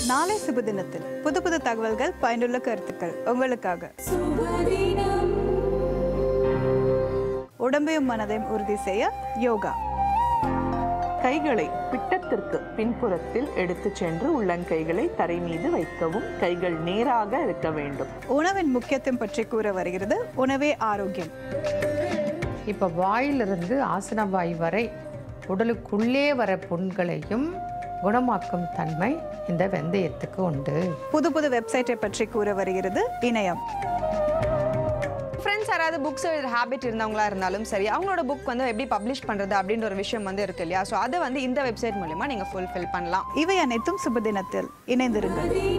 நாளை சுப தினத்தில் புது புது தகவல்கள் பயனுள்ள கருத்துக்கள் உங்களுக்காக உடம்பையும் மனதையும் உறுதி செய்ய யோகா கைகளை பிட்டத்திற்கு பின்புறத்தில் எடுத்துச் சென்று உள்ளங்கைகளை தரை மீது வைக்கவும் கைகள் நேராக இருக்க வேண்டும் உணவின் முக்கியத்துவம் பற்றி கூற வருகிறது உணவே ஆரோக்கியம் இப்போ வாயிலிருந்து ஆசனவாய் வரை உடலுக்குள்ளே வர புண்களையும் குணமாக்கும் தன்மை இந்த வெந்தயத்துக்கு உண்டு புது புது வெப்சைட்டை பற்றி கூற வருகிறது இணையம் ஃப்ரெண்ட்ஸ் யாராவது புக்ஸ் எழுதுற ஹேபிட் இருந்தவங்களா இருந்தாலும் சரி அவங்களோட புக் வந்து எப்படி பப்ளிஷ் பண்ணுறது அப்படின்ற ஒரு விஷயம் வந்து இருக்கு இல்லையா ஸோ அதை வந்து இந்த வெப்சைட் மூலிமா நீங்கள் ஃபுல்ஃபில் பண்ணலாம் இவை அனைத்தும் சுப தினத்தில் இணைந்திருங்கள்